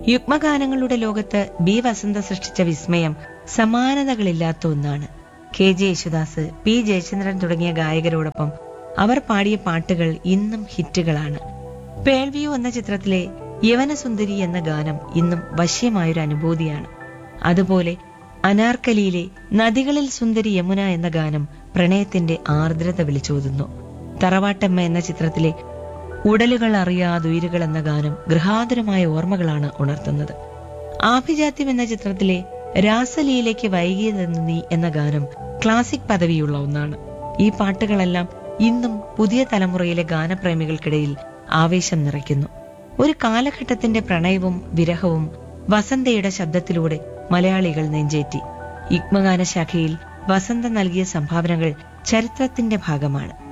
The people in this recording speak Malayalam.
യുഗ്മഗാനങ്ങളുടെ ലോകത്ത് ബി വസന്ത സൃഷ്ടിച്ച വിസ്മയം സമാനതകളില്ലാത്ത ഒന്നാണ് K J Yesudas P Jayachandran തുടങ്ങിയ ഗായകരോടൊപ്പം അവർ പാടിയ പാട്ടുകൾ ഇന്നും ഹിറ്റുകളാണ് പേൾവിയു എന്ന ചിത്രത്തിലെ യവനസുന്ദരി എന്ന ഗാനം ഇന്നും വശ്യമായൊരു അനുഭൂതിയാണ് അതുപോലെ അനാർക്കലിയിലെ നദികളിൽ സുന്ദരി യമുന എന്ന ഗാനം പ്രണയത്തിന്റെ ആർദ്രത വിളിച്ചോതുന്നു തറവാട്ടമ്മ എന്ന ചിത്രത്തിലെ ഉടലുകൾ അറിയാതുയിരുകൾ എന്ന ഗാനം ഗൃഹാതുരമായ ഓർമ്മകളാണ് ഉണർത്തുന്നത് ആഭിജാത്യം എന്ന ചിത്രത്തിലെ രാസലീലയ്ക്ക് വൈകിയതെന്ന് നീ എന്ന ഗാനം ക്ലാസിക് പദവിയുള്ള ഒന്നാണ് ഈ പാട്ടുകളെല്ലാം ഇന്നും പുതിയ തലമുറയിലെ ഗാനപ്രേമികൾക്കിടയിൽ ആവേശം നിറയ്ക്കുന്നു ഒരു കാലഘട്ടത്തിന്റെ പ്രണയവും വിരഹവും വസന്തയുടെ ശബ്ദത്തിലൂടെ മലയാളികൾ നെഞ്ചേറ്റി യുഗ്മഗാന ശാഖയിൽ വസന്ത നൽകിയ സംഭാവനകൾ ചരിത്രത്തിന്റെ ഭാഗമാണ്